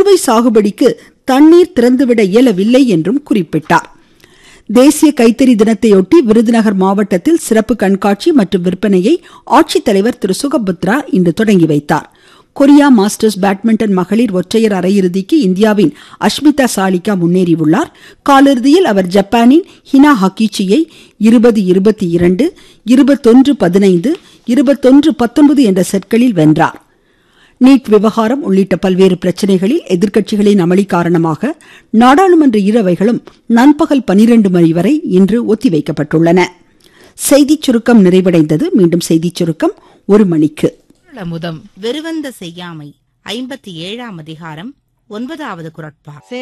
குறுவை சாகுபடிக்கு தண்ணீர் திறந்துவிட இயலவில்லை என்றும் குறிப்பிட்டார் தேசிய கைத்தறி தினத்தையொட்டி விருதுநகர் மாவட்டத்தில் சிறப்பு கண்காட்சி மற்றும் விற்பனையை ஆட்சித்தலைவர் திரு சுகபுத்ரா இன்று தொடங்கி வைத்தார் கொரியா மாஸ்டர்ஸ் பேட்மிண்டன் மகளிர் ஒற்றையர் அரையிறுதிக்கு இந்தியாவின் அஷ்மிதா சாலிகா முன்னேறியுள்ளார் காலிறுதியில் அவர் ஜப்பானின் ஹினா ஹக்கிச்சியை இருபது இருபத்தி இரண்டு இருபத்தொன்று பதினைந்து இருபத்தொன்று பத்தொன்பது என்ற செட்களில் வென்றார் நீட் விவகாரம் உள்ளிட்ட பல்வேறு பிரச்சனைகளில் எதிர்க்கட்சிகளின் அமளி காரணமாக நாடாளுமன்ற இருவைகளும் நண்பகல் பனிரெண்டு மணி வரை இன்று ஒத்திவைக்கப்பட்டுள்ளன செய்திச் சுருக்கம் நிறைவடைந்தது மீண்டும் செய்திச் சுருக்கம் ஒரு மணிக்கு முதம் வெறுவந்த செய்யாமை ஐம்பத்தி ஏழாம் அதிகாரம் ஒன்பதாவது குரட்பா